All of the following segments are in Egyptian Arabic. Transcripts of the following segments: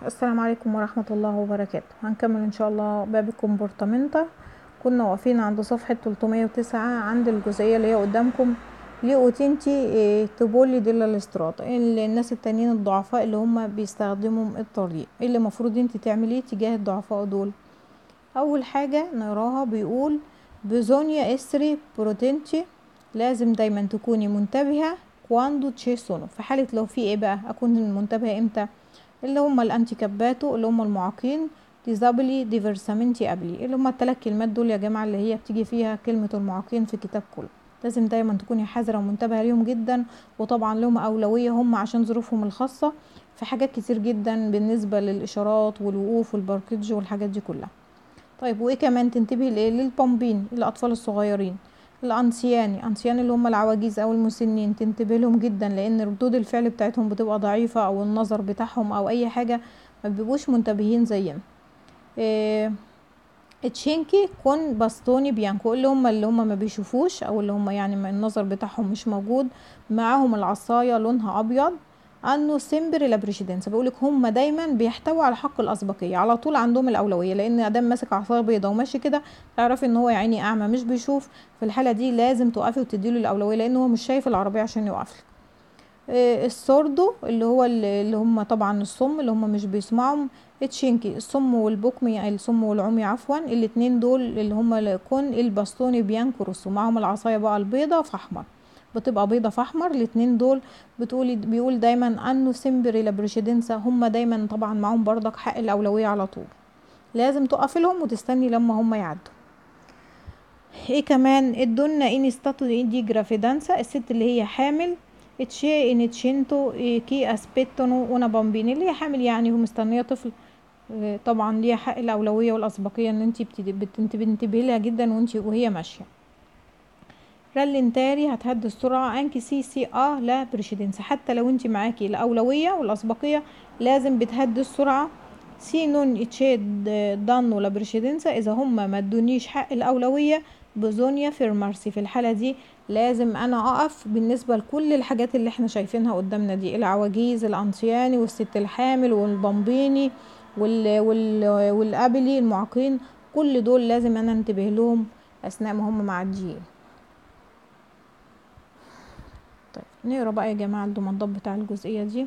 السلام عليكم ورحمة الله وبركاته هنكمل ان شاء الله باب الكومبورتامنتا كنا واقفين عند صفحة 309 عند الجزئية اللي هي قدامكم لأوتنتي تبولي ديلا الاستراد الناس التانيين الضعفاء اللي هم بيستخدموا الطريق ايه اللي المفروض انت تعمليه تجاه الضعفاء دول اول حاجة نقراها بيقول بزونيا استري بروتنتي لازم دايما تكوني منتبهة كواندو تشي سونو في حالة لو في ايه بقى اكون منتبهة امتى اللي هم الانتي كاباتو اللي هم المعاقين ديزابلي ديفرسامنتي ابلي اللي هم الثلاث كلمات دول يا جماعه اللي هي بتيجي فيها كلمه المعاقين في الكتاب كله لازم دايما تكوني حذره ومنتبهه ليهم جدا وطبعا لهم اولويه هم عشان ظروفهم الخاصه في حاجات كتير جدا بالنسبه للاشارات والوقوف والباركج والحاجات دي كلها طيب وايه كمان تنتبهي لايه للبامبين الاطفال الصغيرين الانسياني انسيان اللي هم العواجيز او المسنين تنتبه لهم جدا لان ردود الفعل بتاعتهم بتبقى ضعيفه او النظر بتاعهم او اي حاجه ما بيبقوش منتبهين زينا إيه تشينكي كون باستوني بيانكو اللي هم اللي هم ما بيشوفوش او اللي هم يعني النظر بتاعهم مش موجود معاهم العصايه لونها ابيض انه سيمبر لابريشيدنس بقولك هم دايما بيحتووا على حق الاسبقيه على طول عندهم الاولويه لان ادام ماسك عصايه بيضه وماشي كده تعرفي ان هو يا عيني اعمى مش بيشوف في الحاله دي لازم توقفي وتديله الاولويه لان هو مش شايف العربيه عشان يوقفلك إيه السوردو اللي هو اللي هم طبعا الصم اللي هم مش بيسمعوا تشينكي الصم والبكمي الصم والعمي عفوا الاتنين دول اللي هم كون الباستوني بيانكروس ومعهم العصايه بقى البيضه في احمر بتبقى بيضه في احمر الاتنين دول بتقولي بيقول دايما انه سيمبري لابريشيدنسا هم دايما طبعا معاهم بردك حق الاولويه على طول لازم تقفي لهم وتستني لما هم يعدوا ايه كمان الدنة ان ستاتو دي جرافيدانسا الست اللي هي حامل اتشي ان تشينتو كي اسبيتونو انا بامبيني اللي هي حامل يعني ومستنيه طفل طبعا ليها حق الاولويه والاسبقيه ان انت بتنتبهي لها جدا وانت وهي ماشيه رالنتاري هتهدي السرعة انكي سي سي اه لا بريشيدنس حتى لو انت معاكي الاولوية والاسبقية لازم بتهدي السرعة سي نون اتشيد دانو لا بريشيدنس اذا هم ما ادونيش حق الاولوية بزونيا فيرمارسي في الحالة دي لازم انا اقف بالنسبة لكل الحاجات اللي احنا شايفينها قدامنا دي العواجيز الانسياني والست الحامل والبامبيني وال وال والابلي المعاقين كل دول لازم انا انتبه لهم اثناء ما هم معديين طيب نقرا بقى يا جماعه الضمانات بتاع الجزئيه دي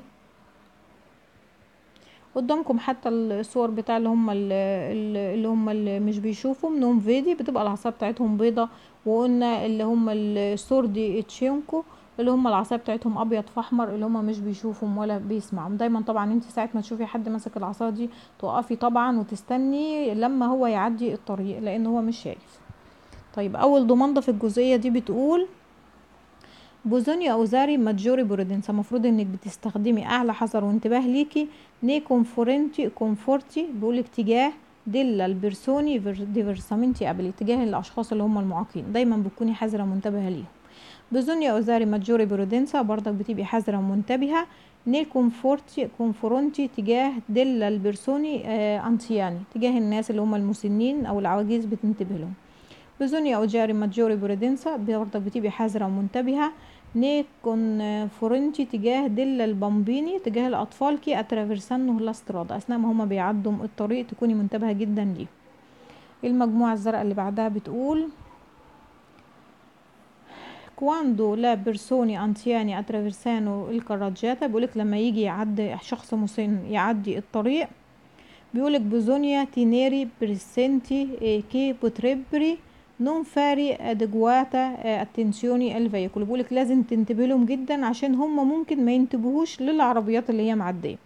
قدامكم حتى الصور بتاع اللي هم اللي هم اللي مش بيشوفوا منهم فيدي بتبقى العصا بتاعتهم بيضه وقلنا اللي هم السوردي اتشينكو اللي هم العصايه بتاعتهم ابيض في احمر اللي هم مش بيشوفهم ولا بيسمعوا دايما طبعا انت ساعه ما تشوفي حد ماسك العصايه دي توقفي طبعا وتستني لما هو يعدي الطريق لان هو مش شايف طيب اول ضمانه في الجزئيه دي بتقول بوزوني او زاري ماجوري بورودنسا المفروض انك بتستخدمي اعلى حذر وانتباه ليكي ني كونفورنتي كونفورتي بيقولك تجاه ديلا البرسوني ديفرسامنتي ابلي تجاه الاشخاص اللي هم المعاقين دايما بتكوني حذره ومنتبهه ليهم بزونيا او زاري ماجوري برودنسا برضك بتبقي حذره ومنتبهه ني كونفورتي كونفورنتي تجاه ديلا البرسوني آه انتياني تجاه الناس اللي هم المسنين او العواجيز بتنتبه لهم بزونيا او جاري ماجوري برودنسا برضك بتبقي حذره ومنتبهه ني كونفورنتي تجاه ديلا البامبيني تجاه الاطفال كي اترافيرسانو لاسترادا اثناء ما هما بيعدوا الطريق تكوني منتبهه جدا ليه المجموعه الزرقاء اللي بعدها بتقول كواندو لا بيرسوني انتياني اترافيرسانو الكراجاتا بيقولك لما يجي يعدي شخص مسن يعدي الطريق بيقولك بزونيا تينيري بريسنتي كي بوتريبري نون فاري ادجواتا اتنسيوني الفيكول بيقولك لازم تنتبه لهم جدا عشان هم ممكن ما ينتبهوش للعربيات اللي هي معديه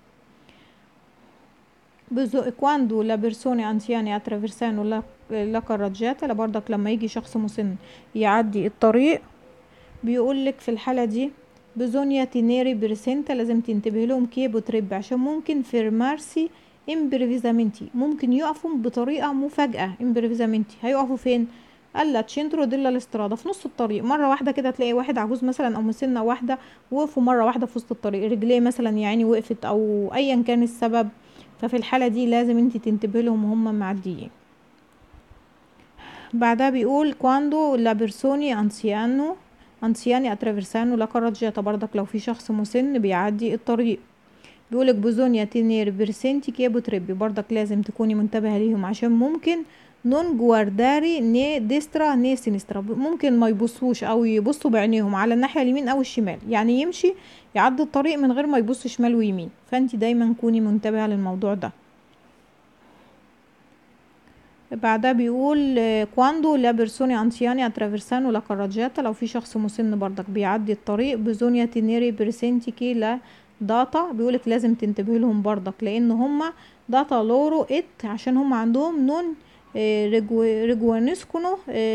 كواندو لا بيرسوني انسياني اترافيرسانو لا لا كراجاتا لبردك لما يجي شخص مسن يعدي الطريق بيقولك في الحالة دي بزونيا تينيري بريسنتا لازم تنتبه لهم كيبو تريب عشان ممكن فيرمارسي امبريفيزامنتي ممكن يقفوا بطريقة مفاجأة امبريفيزامنتي هيقفوا فين قال تشينترو ديلا الاسترادا في نص الطريق مره واحده كده تلاقي واحد عجوز مثلا او مسنه واحده وقفوا مره واحده في وسط الطريق رجليه مثلا يعني وقفت او ايا كان السبب ففي الحاله دي لازم انت تنتبه لهم وهم معديين بعدها بيقول كواندو لا بيرسوني انسيانو انسياني اترافيرسانو لا كاراجيتا برضك لو في شخص مسن بيعدي الطريق بيقولك بوزونيا تينير بيرسنتي كي بوتريبي برضك لازم تكوني منتبهة ليهم عشان ممكن نون جوارداري ني ديسترا ني سينسترا ممكن ما يبصوش او يبصوا بعينيهم على الناحية اليمين او الشمال يعني يمشي يعدي الطريق من غير ما يبص شمال ويمين فانت دايما كوني منتبهة للموضوع ده بعدها بيقول كواندو لا بيرسوني انسياني اترافيرسانو لا كاراجاتا لو في شخص مسن برضك بيعدي الطريق بزونيا تينيري بريسنتي كي لا داتا بيقولك لازم تنتبهي لهم برضك لان هما داتا لورو ات عشان هما عندهم نون ريجوانسكونو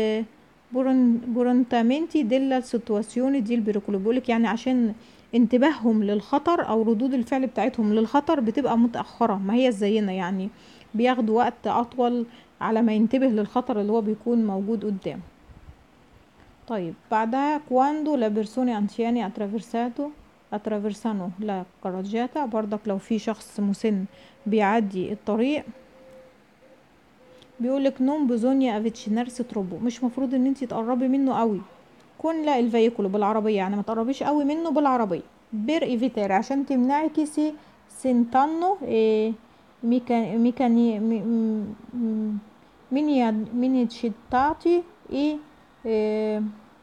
بورنتامنتي ديلا سيتواسيوني دي البريكولو بيقولك يعني عشان انتباههم للخطر او ردود الفعل بتاعتهم للخطر بتبقى متأخرة ما هي زينا يعني بياخدوا وقت اطول على ما ينتبه للخطر اللي هو بيكون موجود قدامه طيب بعدها كواندو لا بيرسوني انسياني اترافيرساتو اترافيرسانو لا كاراجاتا برضك لو في شخص مسن بيعدي الطريق بيقولك نوم بزونيا افيتشينارس تروبو مش مفروض ان انتي تقربي منه قوي كون لا الفيكولو بالعربية يعني ما تقربيش قوي منه بالعربية بير ايفيتار عشان تمنعي كيسي سنتانو إيه ميكاني ميكاني ميني تشيتاتي اي إيه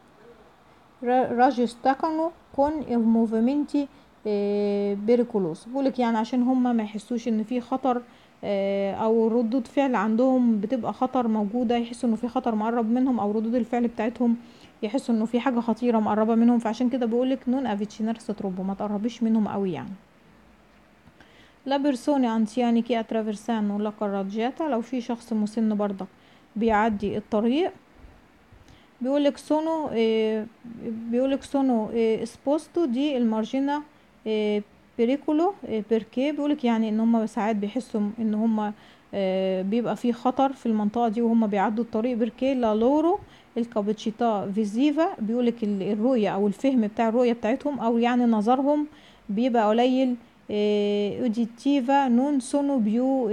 راجستاكانو كون الموفمنتي إيه بيريكولوس بقولك يعني عشان هما ما يحسوش ان في خطر إيه او ردود فعل عندهم بتبقى خطر موجودة يحسوا انه في خطر مقرب منهم او ردود الفعل بتاعتهم يحسوا انه في حاجة خطيرة مقربة منهم فعشان كده بقولك نون افيتشينار ستروبو ما تقربيش منهم قوي يعني لا بيرسوني انسياني كي اترافيرسانو لا كاراجاتا لو في شخص مسن برضك بيعدي الطريق بيقولك سونو إيه بيقولك سونو إيه سبوستو دي المارجينا إيه بريكولو إيه بيركي بيقولك يعني ان هم ساعات بيحسوا ان هم إيه بيبقى في خطر في المنطقة دي وهم بيعدوا الطريق بيركي لا لورو الكابتشيتا فيزيفا بيقولك الرؤية او الفهم بتاع الرؤية بتاعتهم او يعني نظرهم بيبقى قليل اوديتيفا نون سونو بيو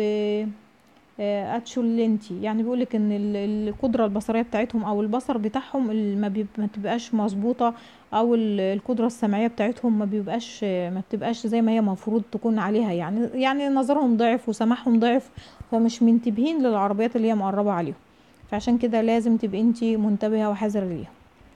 اتشولنتي يعني بيقولك ان القدره البصريه بتاعتهم او البصر بتاعهم ما بتبقاش مظبوطه او القدره السمعيه بتاعتهم ما بيبقاش ما بتبقاش زي ما هي المفروض تكون عليها يعني يعني نظرهم ضعف وسمعهم ضعف فمش منتبهين للعربيات اللي هي مقربه عليهم فعشان كده لازم تبقي انتي منتبهه وحذره ليها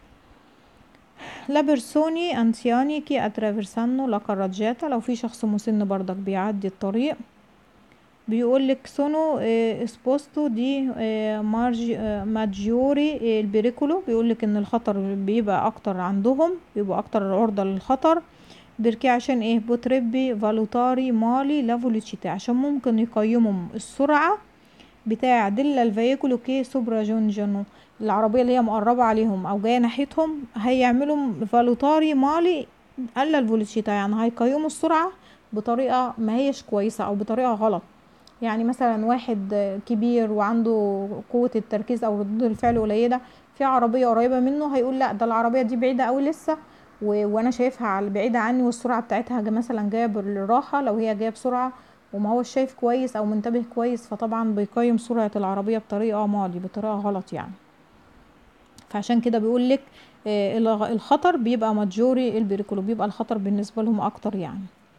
لا بيرسوني انسياني كي اترافيرسانو لا كاراجاتا لو في شخص مسن برضك بيعدي الطريق بيقولك سونو اسبوستو دي مارج ماجيوري البريكولو بيقولك ان الخطر بيبقى اكتر عندهم بيبقوا اكتر عرضة للخطر بيركي عشان ايه بوتريبي فالوتاري مالي لافولوتشيتا عشان ممكن يقيموا السرعة بتاع ديلا الفيكولو كي سوبرا جون جانو العربية اللي هي مقربة عليهم او جاية ناحيتهم هيعملوا فالوتاري مالي الا الفولوتشيتا يعني هيقيموا السرعة بطريقة ما هيش كويسة او بطريقة غلط يعني مثلا واحد كبير وعنده قوة التركيز او ردود الفعل قليلة في عربية قريبة منه هيقول لا ده العربية دي بعيدة اوي لسه و... وانا شايفها على بعيدة عني والسرعة بتاعتها مثلا جاية بالراحة لو هي جاية بسرعة وما هو شايف كويس او منتبه كويس فطبعا بيقيم سرعة العربية بطريقة ماضي بطريقة غلط يعني فعشان كده بيقولك الخطر بيبقى ماجوري البريكولو بيبقى الخطر بالنسبة لهم اكتر يعني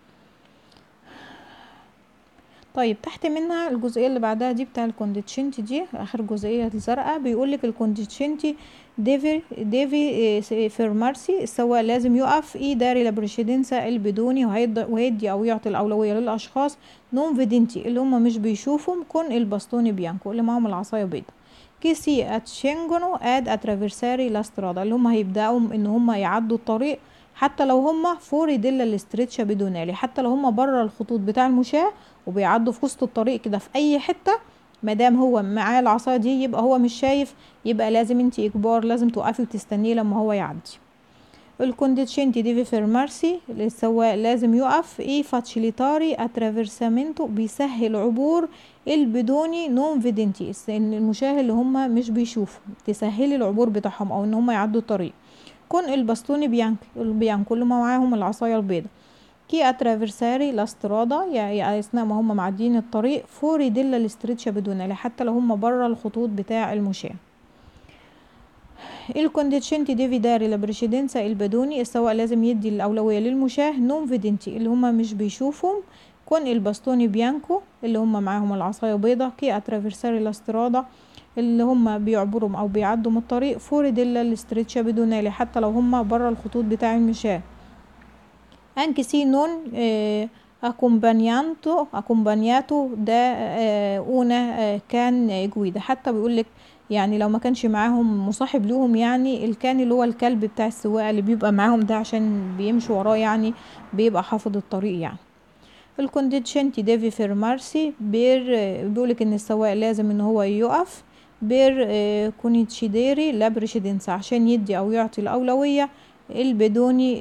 طيب تحت منها الجزئيه اللي بعدها دي بتاع الكونديتشنتي دي اخر جزئيه الزرقاء بيقول لك الكونديتشنتي ديفي ديفي فيرمارسي السواق لازم يقف اي داري لابريشيدنسا البدوني وهيدي او يعطي الاولويه للاشخاص نون فيدنتي اللي هم مش بيشوفوا كون الباستوني بيانكو اللي معاهم العصايه بيضه كيسي اتشينجونو اد اترافيرساري لاسترادا اللي هم هيبداوا ان هم يعدوا الطريق حتى لو هم فوري ديلا الاستريتشا بدونالي حتى لو هم بره الخطوط بتاع المشاة وبيعدوا في وسط الطريق كده في اي حته مادام هو معاه العصايه دي يبقى هو مش شايف يبقى لازم انت اجبار لازم توقفي وتستنيه لما هو يعدي الكونديتشنتي ديفي فيرمارسي السواق لازم يقف اي فاتشيليتاري اترافيرسامنتو بيسهل عبور البدوني نون فيدنتي المشاه اللي هم مش بيشوفوا تسهلي العبور بتاعهم او ان هم يعدوا الطريق كون الباستوني بيانك البيانكو اللي معاهم العصايه البيضاء كي اترافيرساري لاسترادا يعني اثناء ما هم معديين الطريق فوري ديلا الاستريتشا بدون حتى لو هم بره الخطوط بتاع المشاة الكونديتشنتي ديفي داري لابريشيدنسا البدوني السواق لازم يدي الأولوية للمشاه نون فيدنتي اللي هما مش بيشوفهم كون الباستوني بيانكو اللي هما معاهم العصاية بيضة كي اترافيرساري لاسترادا اللي هما بيعبروا او بيعدوا من الطريق فوري ديلا الاستريتشا بدونالي حتى لو هما برا الخطوط بتاع المشاة anche se non eh, accompagnato accompagnato da eh, una eh, كان جويدا حتى بيقولك يعني لو ما كانش معاهم مصاحب لهم يعني الكان اللي هو الكلب بتاع السواقة اللي بيبقى معاهم ده عشان بيمشوا وراه يعني بيبقى حافظ الطريق يعني الكونديتشنتي ديفي فيرمارسي بير بيقولك ان السواق لازم ان هو يقف بير كونيتشيديري لابريشيدنسا عشان يدي او يعطي الاولوية البدوني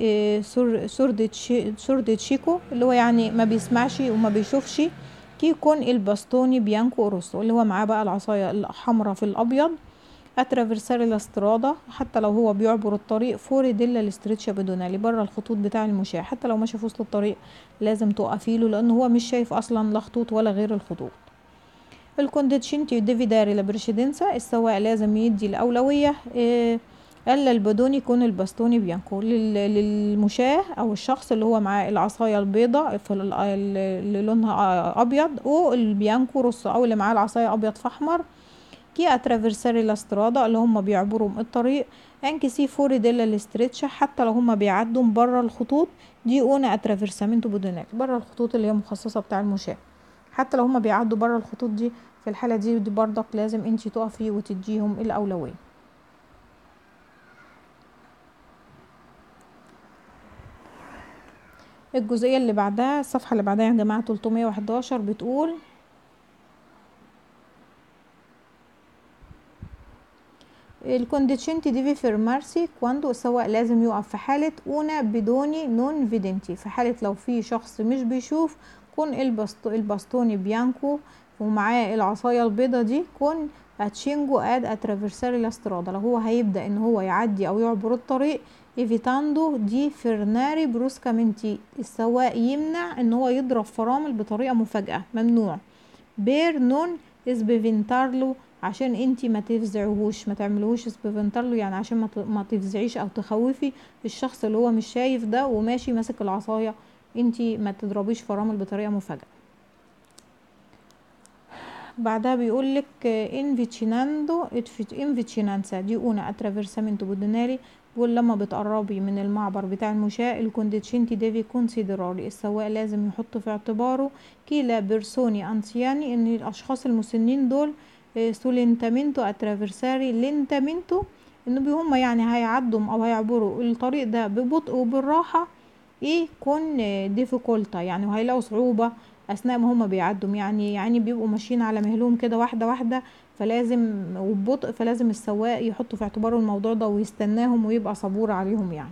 سورد تشيكو اللي هو يعني ما بيسمعش وما بيشوفش كي يكون الباستوني بيانكو روسو اللي هو معاه بقى العصاية الحمراء في الابيض اترافيرساري لاسترادا حتى لو هو بيعبر الطريق فوري ديلا الاستريتشا بدونالي بره الخطوط بتاع المشاة حتى لو ماشي في وسط الطريق لازم تقفي له لان هو مش شايف اصلا لا خطوط ولا غير الخطوط الكونديتشنتي ديفي داري لابريشيدنسا السواق لازم يدي الاولويه إيه الا البدوني يكون الباستوني بيانكو للمشاة او الشخص اللي هو معاه العصايه البيضاء اللي لونها ابيض والبيانكو روسو او اللي معاه العصايه ابيض في احمر كي اترافيرساري لاسترادا اللي هم بيعبروا الطريق انكي سي فوري ديلا الاستريتشا حتى لو هم بيعدوا بره الخطوط دي اونا اترافيرسامنتو بودونال بره الخطوط اللي هي مخصصه بتاع المشاة حتى لو هم بيعدوا بره الخطوط دي في الحاله دي دي بردك لازم انتي تقفي وتديهم الاولويه الجزئيه اللي بعدها الصفحه اللي بعدها يا جماعه 311 بتقول الكونديتشنتي ديفي فيرمارسي كواندو السواق لازم يقف في حالة اونا بدوني نون فيدنتي في حالة لو في شخص مش بيشوف كون الباستو الباستوني بيانكو ومعاه العصاية البيضة دي كون اتشينجو اد اترافيرساري لاسترادا لو هو هيبدأ ان هو يعدي او يعبر الطريق ايفيتاندو دي فرناري بروسكامنتي السواق يمنع ان هو يضرب فرامل بطريقة مفاجئة ممنوع بير نون اسبيفنتارلو عشان انتي ما تفزعوهوش ما تعملوهوش اسبيفنتارلو يعني عشان ما تفزعيش او تخوفي الشخص اللي هو مش شايف ده وماشي ماسك العصايه انتي ما تضربيش فرامل بطريقه مفاجئه بعدها بيقولك انفيتشيناندو انفيتشينانسا دي اونا اترافيرسامنتو بودونالي بيقول لما بتقربي من المعبر بتاع المشاة الكونديتشنتي ديفي كونسيدراري السواق لازم يحط في اعتباره كيلا بيرسوني انسياني ان الاشخاص المسنين دول سولنتامنتو اترافيرساري لنتامنتو ان هم يعني هيعدوا او هيعبروا الطريق ده ببطء وبالراحه ايه كون ديفيكولتا يعني وهيلاقوا صعوبه اثناء ما هم بيعدوا يعني يعني بيبقوا ماشيين على مهلهم كده واحده واحده فلازم وببطء فلازم السواق يحط في اعتباره الموضوع ده ويستناهم ويبقى صبور عليهم يعني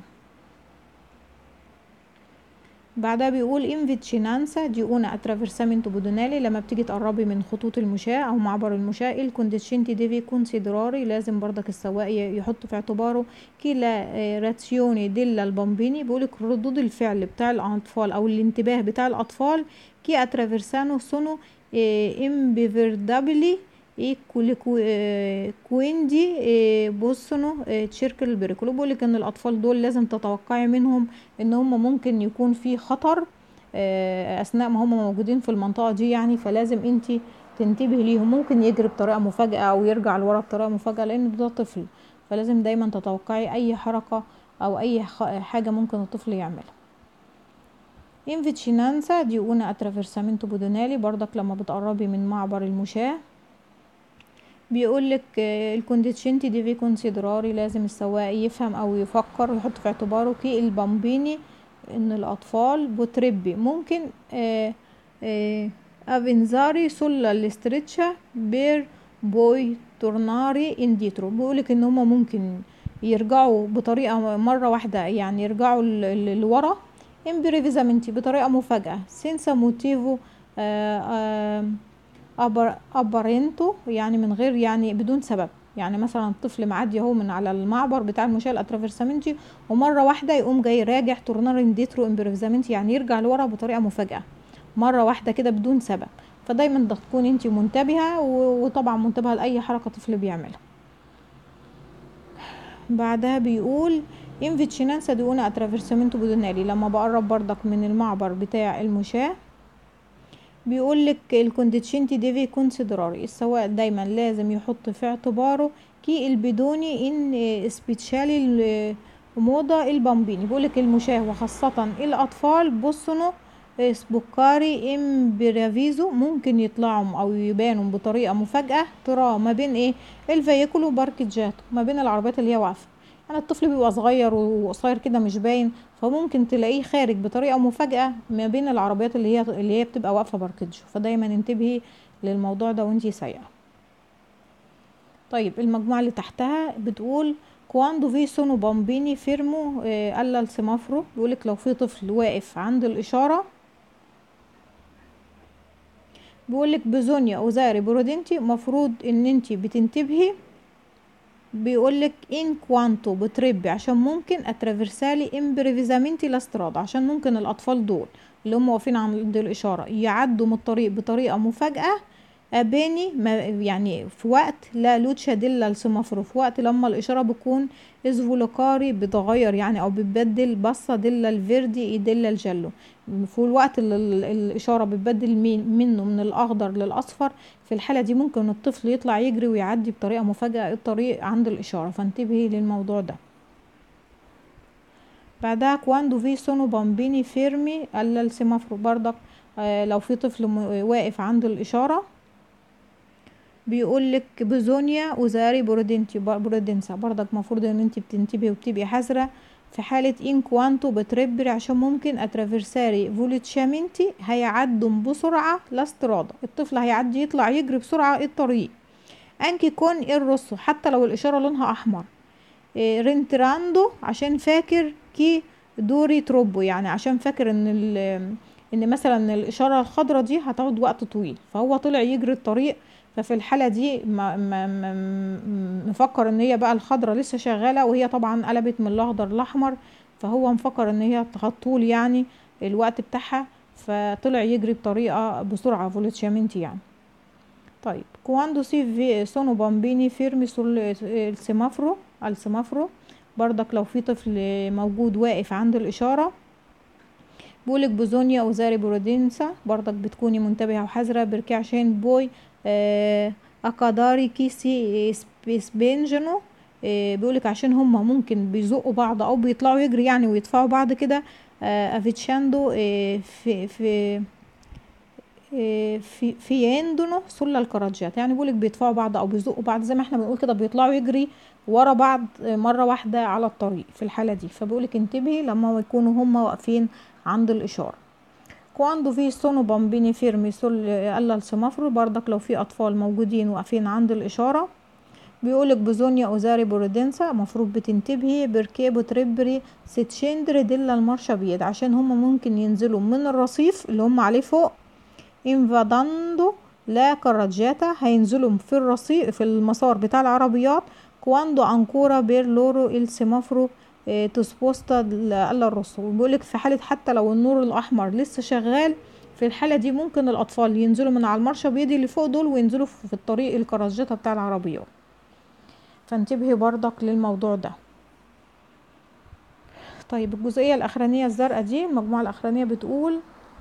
بعدها بيقول انفيتشينانسا دي اونا اترافيرسامنتو بودونالي لما بتيجي تقربي من خطوط المشاة او معبر المشاة الكونديشنتي ديفي كونسيدراري لازم برضك السواق يحط في اعتباره كيلا راتسيوني ديلا البامبيني بيقولك ردود الفعل بتاع الاطفال او الانتباه بتاع الاطفال كي اترافيرسانو سونو امبيفيردابلي ايه كويندي إيه بوسونو إيه تشيركل البريكولو بيقولك ان الاطفال دول لازم تتوقعي منهم ان هم ممكن يكون في خطر إيه اثناء ما هم موجودين في المنطقه دي يعني فلازم انت تنتبهي ليهم ممكن يجري بطريقه مفاجاه او يرجع لورا بطريقه مفاجاه لان ده طفل فلازم دايما تتوقعي اي حركه او اي حاجه ممكن الطفل يعملها انفيتشينانسا دي اونا اترافيرسامنتو بودونالي برضك لما بتقربي من معبر المشاة بيقولك الكونديتشنتي دي في كونسيدراري لازم السواق يفهم او يفكر ويحط في اعتباره كي البامبيني ان الاطفال بتربي ممكن افنزاري سولا الاستريتشا بير بوي تورناري انديترو بيقولك ان هما ممكن يرجعوا بطريقة مرة واحدة يعني يرجعوا لورا امبريفيزامنتي بطريقة مفاجئة سينسا موتيفو أبر أبرينتو يعني من غير يعني بدون سبب يعني مثلا الطفل معدي اهو من على المعبر بتاع المشاة الاترافيرسامنتي ومرة واحدة يقوم جاي راجع تورنار انديترو امبريفيزامنتي يعني يرجع لورا بطريقة مفاجئة مرة واحدة كده بدون سبب فدايما ده تكون انت منتبهة وطبعا منتبهة لأي حركة طفل بيعملها بعدها بيقول in vicinanza di una attraversamento pedonale لما بقرب بردك من المعبر بتاع المشاة بيقول لك الكونديتشنتي ديفي كونسيدراري السواق دايما لازم يحط في اعتباره كي البدوني ان سبيتشالي موضة البامبيني بيقول لك المشاة وخاصة الاطفال بصنوا سبوكاري ام برافيزو ممكن يطلعوا او يبانوا بطريقه مفاجاه ترى ما بين ايه الفيكول وباركجات ما بين العربيات اللي هي واقفه يعني الطفل بيبقى صغير وقصير كده مش باين فممكن تلاقيه خارج بطريقه مفاجاه ما بين العربيات اللي هي اللي هي بتبقى واقفه باركج فدايما انتبهي للموضوع ده وانتي سايقه طيب المجموعه اللي تحتها بتقول كواندو في سونو بامبيني فيرمو الا السمافرو بيقولك لو في طفل واقف عند الاشاره بيقولك بزونيا اوزاري برودنتي مفروض ان انتي بتنتبهي بيقولك ان كوانتو بتربي عشان ممكن اترافيرسالي امبريفيزامنتي لاستراد عشان ممكن الاطفال دول اللي هم واقفين عند الاشاره يعدوا من الطريق بطريقه مفاجاه اباني ما يعني في وقت لا لوتشا ديلا السمافرو في وقت لما الاشاره بتكون ازفولوكاري بتغير يعني او بتبدل بصة ديلا الفيردي ديلا الجلو في الوقت اللي الاشاره بتبدل منه من الاخضر للاصفر في الحاله دي ممكن الطفل يطلع يجري ويعدي بطريقه مفاجاه الطريق عند الاشاره فانتبهي للموضوع ده بعدها كواندو في سونو بامبيني فيرمي الا السمافرو بردك آه لو في طفل واقف عند الاشاره بيقول لك بزونيا وزاري برودنتي برودنسا برضك المفروض ان انت بتنتبهي وبتبقي حذره في حالة ان كوانتو بتربري عشان ممكن اترافيرساري فوليتشامنتي هيعدوا بسرعة لاسترادا الطفل هيعدي يطلع يجري بسرعة الطريق انكي كون الروسو حتى لو الاشارة لونها احمر إيه رينتراندو عشان فاكر كي دوري تروبو يعني عشان فاكر ان ان مثلا الاشارة الخضراء دي هتاخد وقت طويل فهو طلع يجري الطريق ففي الحاله دي ما ما ما مفكر ان هي بقى الخضره لسه شغاله وهي طبعا قلبت من الاخضر الاحمر فهو مفكر ان هي هتطول يعني الوقت بتاعها فطلع يجري بطريقه بسرعه فولتشامنتي يعني طيب كواندو سي في سونو بامبيني فيرمي سول السمافرو السمافرو بردك لو في طفل موجود واقف عند الاشاره بقولك بوزونيا وزاري برودينسا بردك بتكوني منتبهة وحذرة بركي عشان بوي آه اكاداري كيسي سبينجنو آه بيقولك عشان هما ممكن بيزقوا بعض او بيطلعوا يجري يعني ويدفعوا بعض كده آه افيتشاندو آه في في في في يندنو سله الكراجات يعني بيقولك بيدفعوا بعض او بيزقوا بعض زي ما احنا بنقول كده بيطلعوا يجري ورا بعض مره واحده على الطريق في الحاله دي فبيقولك انتبهي لما يكونوا هما واقفين عند الاشاره كواندو في سونو بامبيني فيرمي سول الا السمافرو بردك لو في اطفال موجودين واقفين عند الاشاره بيقولك بزونيا اوزاري بورودنسا مفروض بتنتبهي بركيبو تريبري ستشندر ديلا المارشا بيد عشان هما ممكن ينزلوا من الرصيف اللي هم عليه فوق انفاداندو لا كراجاتا هينزلوا في الرصيف في المسار بتاع العربيات كواندو انكورا بير لورو السمافرو تسبوستا الا الرسول بيقولك في حالة حتى لو النور الاحمر لسه شغال في الحالة دي ممكن الاطفال ينزلوا من على المرشا بيدي اللي فوق دول وينزلوا في الطريق الكراجاتا بتاع العربيات فانتبهي برضك للموضوع ده طيب الجزئية الاخرانية الزرقاء دي المجموعة الاخرانية بتقول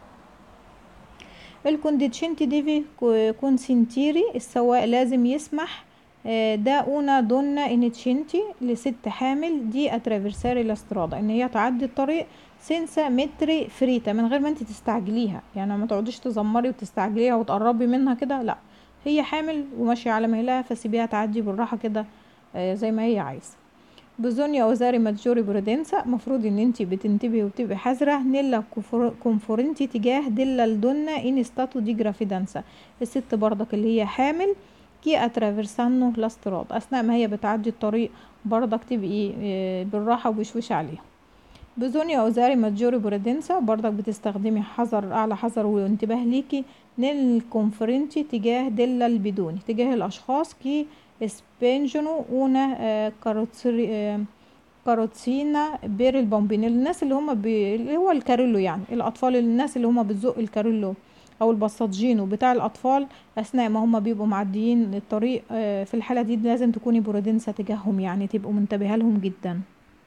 الكونديتشنتي ديفي كونسنتيري السواق لازم يسمح دا اونا دونا انتشنتي لست حامل دي اترافيرساري لاسترادا ان هي تعدي الطريق سنسا متري فريتا من غير ما انت تستعجليها يعني ما تقعديش تزمري وتستعجليها وتقربي منها كده لا هي حامل وماشيه على مهلها فسيبيها تعدي بالراحه كده زي ما هي عايزه بزونيا اوزاري ماجوري برودنسا مفروض ان انت بتنتبهي وبتبقي حذره نيلا كونفورنتي تجاه ديلا الدونا ان ستاتو دي جرافيدانسا الست برضك اللي هي حامل كي اترافيرسانو لاستراد اثناء ما هي بتعدي الطريق برضك تبقي بالراحه وبشوش عليها بزونيا اوزاري ماجوري برودنسا برضك بتستخدمي حذر اعلى حذر وانتباه ليكي نيل كونفرنتي تجاه ديلا البدوني تجاه الاشخاص كي سبينجنو اونا كاروتسري كاروتسينا بير البامبين الناس اللي هم بي... اللي هو الكاريلو يعني الاطفال الناس اللي هم بتزق الكاريلو او البساطجينو بتاع الاطفال اثناء ما هم بيبقوا معديين الطريق آه، في الحاله دي لازم تكوني برودنسة تجاههم يعني تبقوا منتبهه لهم جدا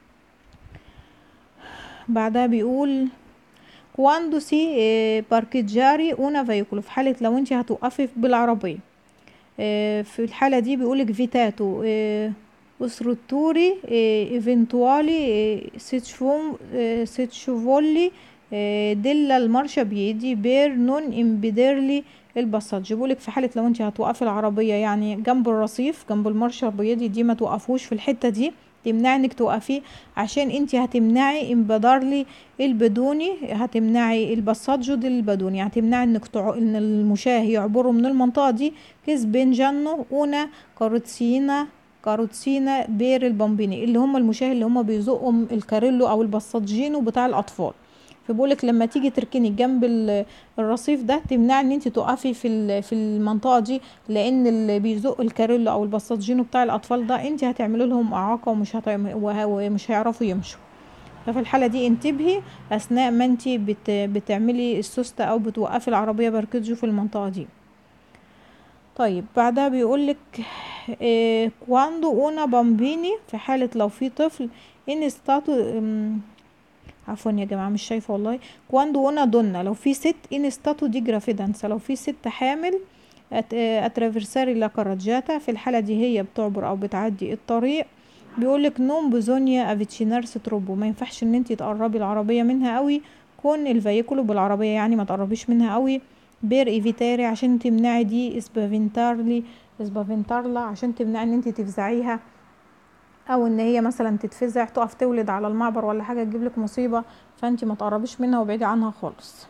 بعدها بيقول quando si eh, parcheggiare una veicolo في حالة لو انت هتوقفي بالعربية آه، في الحالة دي بيقولك فيتاتو اسرتوري ايفنتوالي سيتشوفولي ديلا المارشا بيدي بير نون امبيديرلي الباساج بيقولك في حالة لو انت هتوقفي العربية يعني جنب الرصيف جنب المارشا بيدي دي ما توقفوش في الحتة دي تمنعي انك توقفي عشان انت هتمنعي امبدارلي البدوني هتمنعي الباساجو دي البدوني هتمنعي انك تع... ان المشاة يعبروا من المنطقة دي كيس بين جانو اونا كاروتسينا كاروتسينا بير البامبيني اللي هم المشاه اللي هم بيزقوا الكاريلو او الباساجينو بتاع الاطفال فبقولك لما تيجي تركني جنب ال- الرصيف ده تمنعي ان انت تقفي في ال- في المنطقه دي لان اللي بيزق الكاريلو او الباساجينو بتاع الاطفال ده انت هتعملي لهم اعاقه ومش هتعم... وه- ومش هيعرفوا يمشوا ففي الحالة دي انتبهي أثناء ما انتي بت... بتعملي السوستة أو بتوقفي العربية باركيجو في المنطقة دي طيب بعدها بيقولك إيه كواندو اونا بامبيني في حالة لو في طفل ان ستاتو ام، عفوا يا جماعة مش شايفة والله كواندو اونا دونا لو في ست ان ستاتو دي جرافيدانسا لو في ست حامل أت... اترافيرساري لا كاراجاتا في الحالة دي هي بتعبر او بتعدي الطريق بيقولك نوم بزونيا افيتشينارس تروبو ما ينفعش ان انتي تقربي العربية منها قوي كون الفيكولو بالعربية يعني ما تقربيش منها قوي بير ايفيتاري عشان تمنعي دي اسبافينتارلي اسبافينتارلا عشان تمنعي ان انتي تفزعيها او ان هي مثلا تتفزع تقف تولد على المعبر ولا حاجه تجيب لك مصيبه فانتي ما تقربيش منها وابعدي عنها خالص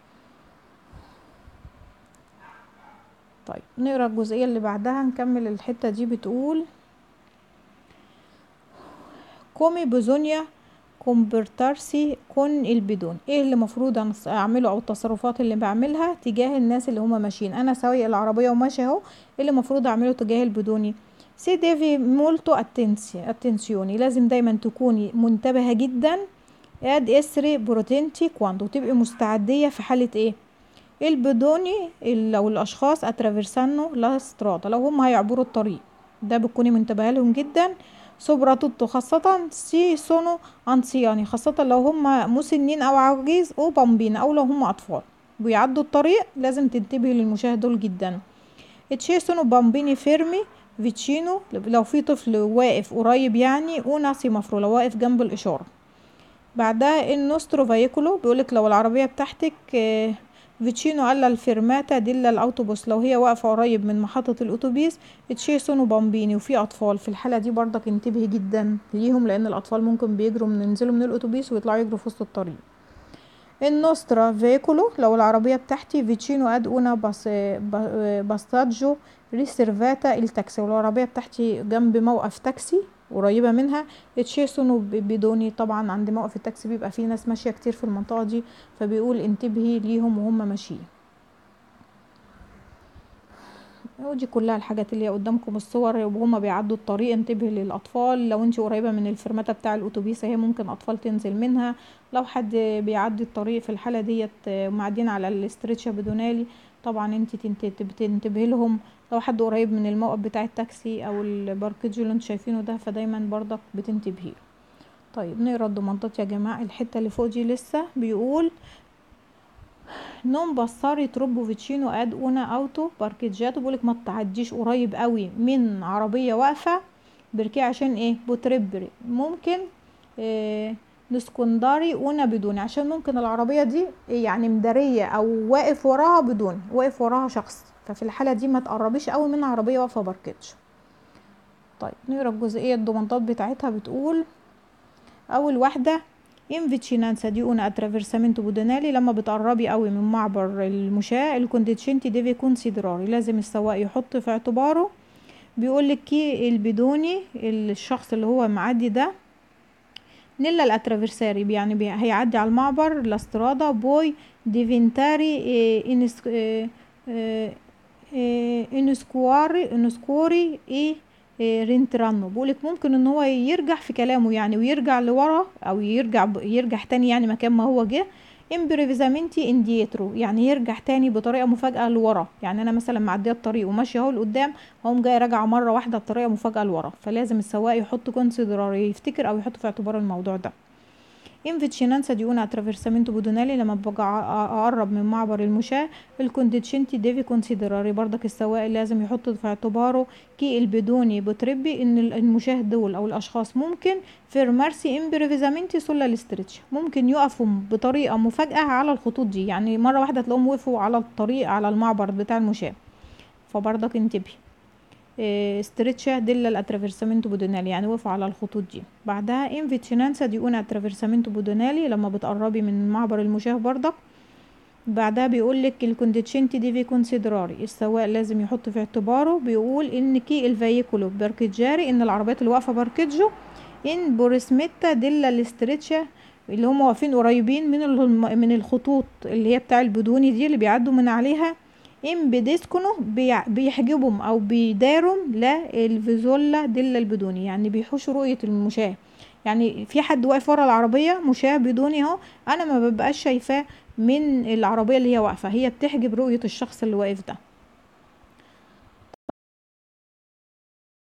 طيب نقرا الجزئيه اللي بعدها نكمل الحته دي بتقول كومي بزونيا كومبرتارسي كون البدون ايه اللي المفروض أنا اعمله او التصرفات اللي بعملها تجاه الناس اللي هما ماشيين انا سايق العربيه وماشي اهو ايه اللي المفروض اعمله تجاه البدوني سي ديفي مولتو اتنسي اتنسيوني لازم دايما تكوني منتبهه جدا اد اسري بروتنتي كواندو تبقي مستعديه في حاله ايه البدوني لو الاشخاص اترافيرسانو لا سترادا لو هم هيعبروا الطريق ده بتكوني منتبهه لهم جدا soprattutto خاصة سي سونو انسياني خاصة لو هم مسنين او عواجيز او بامبين او لو هم اطفال بيعدوا الطريق لازم تنتبهي للمشاهد دول جدا اتشي سونو بامبيني فيرمي فيتشينو لو في طفل واقف قريب يعني اونا سيمافرو لو واقف جنب الاشارة بعدها النوسترو فايكولو بيقولك لو العربية بتاعتك آه، فيتشينو الا الفيرماتا ديلا الاوتوبوس لو هي واقفة قريب من محطة الاتوبيس تشي سونو بامبيني وفي اطفال في الحالة دي برضك انتبهي جدا ليهم لان الاطفال ممكن بيجروا من ينزلوا من الاتوبيس ويطلعوا يجروا في وسط الطريق النوسترا فيكولو لو العربية بتاعتي فيتشينو اد اونا باس با- باستاجو ريسيرفاتا التاكسي ولو العربية بتاعتي جنب موقف تاكسي قريبة منها تشيسونو ب- بدوني طبعا عند موقف التاكسي بيبقى فيه ناس ماشية كتير في المنطقة دي فبيقول انتبهي ليهم وهم ماشيين ودي كلها الحاجات اللي هي قدامكم الصور وهما بيعدوا الطريق انتبهي للاطفال لو انت قريبه من الفرمته بتاع الاتوبيس هي ممكن اطفال تنزل منها لو حد بيعدي الطريق في الحاله ديت آه، معدين على الاسترتشا بدونالي طبعا انت تنتبهي لهم لو حد قريب من الموقف بتاع التاكسي او الباركيدج اللي انتوا شايفينه ده فدايما برضك بتنتبهي طيب نقرا الضمانات يا جماعه الحته اللي فوق دي لسه بيقول نون بصاري تروبو فيتشينو اد اونا اوتو باركيجاتو بيقولك ما تعديش قريب قوي من عربيه واقفه بركي عشان ايه بوتربري ممكن إيه نسكندري اونا بدون عشان ممكن العربيه دي يعني مداريه او واقف وراها بدون واقف وراها شخص ففي الحاله دي ما تقربيش قوي من عربيه واقفه باركيدج طيب نقرا الجزئيه الضمانات بتاعتها بتقول اول واحده انفيتشينانسا دي una attraversamento بدونالي لما بتقربي قوي من معبر المشاة الكونديتشنتي ديفي كونسيدراري لازم السواق يحط في اعتباره بيقول لك كي البدوني الشخص اللي هو معدي ده نيلا الاترافيرساري يعني بي هيعدي على المعبر لاسترادا بوي ديفينتاري إيه إنس إيه إيه انسكواري انسكوري ايه إيه رينترانو بقولك ممكن ان هو يرجع في كلامه يعني ويرجع لورا او يرجع ب- يرجع تاني يعني مكان ما هو جه امبريفيزامنتي انديترو يعني يرجع تاني بطريقه مفاجاه لورا يعني انا مثلا معديه الطريق وماشيه اهو لقدام هقوم جايه راجعه مره واحده بطريقه مفاجاه لورا فلازم السواق يحط كونسيدراري يفتكر او يحط في اعتبار الموضوع ده انفيتشينانسا دي una attraversamento بدونالي لما ببقى اقرب من معبر المشاة الكونديتشنتي ديفي كونسيدراري برضك السواق لازم يحط في اعتباره كي البدوني بتربي ان المشاة دول او الاشخاص ممكن فيرمارسي امبريفيزامنتي سولا الاسترتش ممكن يقفوا بطريقة مفاجئة على الخطوط دي يعني مرة واحدة تلاقيهم وقفوا على الطريق على المعبر بتاع المشاة فبرضك انتبهي ستريتشا ديلا الاترافيرسامنتو بودونالي يعني وقفوا على الخطوط دي بعدها انفيتشنانسا دي اون اترافيرسامنتو بودونالي لما بتقربي من معبر المشاه برضك بعدها بيقول لك الكونديتشنتي دي في كونسيدراري السواق لازم يحط في اعتباره بيقول ان كي الفييكولو باركيجاري ان العربيات اللي واقفه باركيجو ان بورسميتا ديلا الاستريتشا اللي هم واقفين قريبين من من الخطوط اللي هي بتاع البدوني دي اللي بيعدوا من عليها ام بديسكونو بيحجبهم او بيدارهم للفيزولا ديلا البدوني يعني بيحوشوا رؤية المشاة يعني في حد واقف ورا العربية مشاة بدوني اهو انا ما ببقاش شايفاه من العربية اللي هي واقفة هي بتحجب رؤية الشخص اللي واقف ده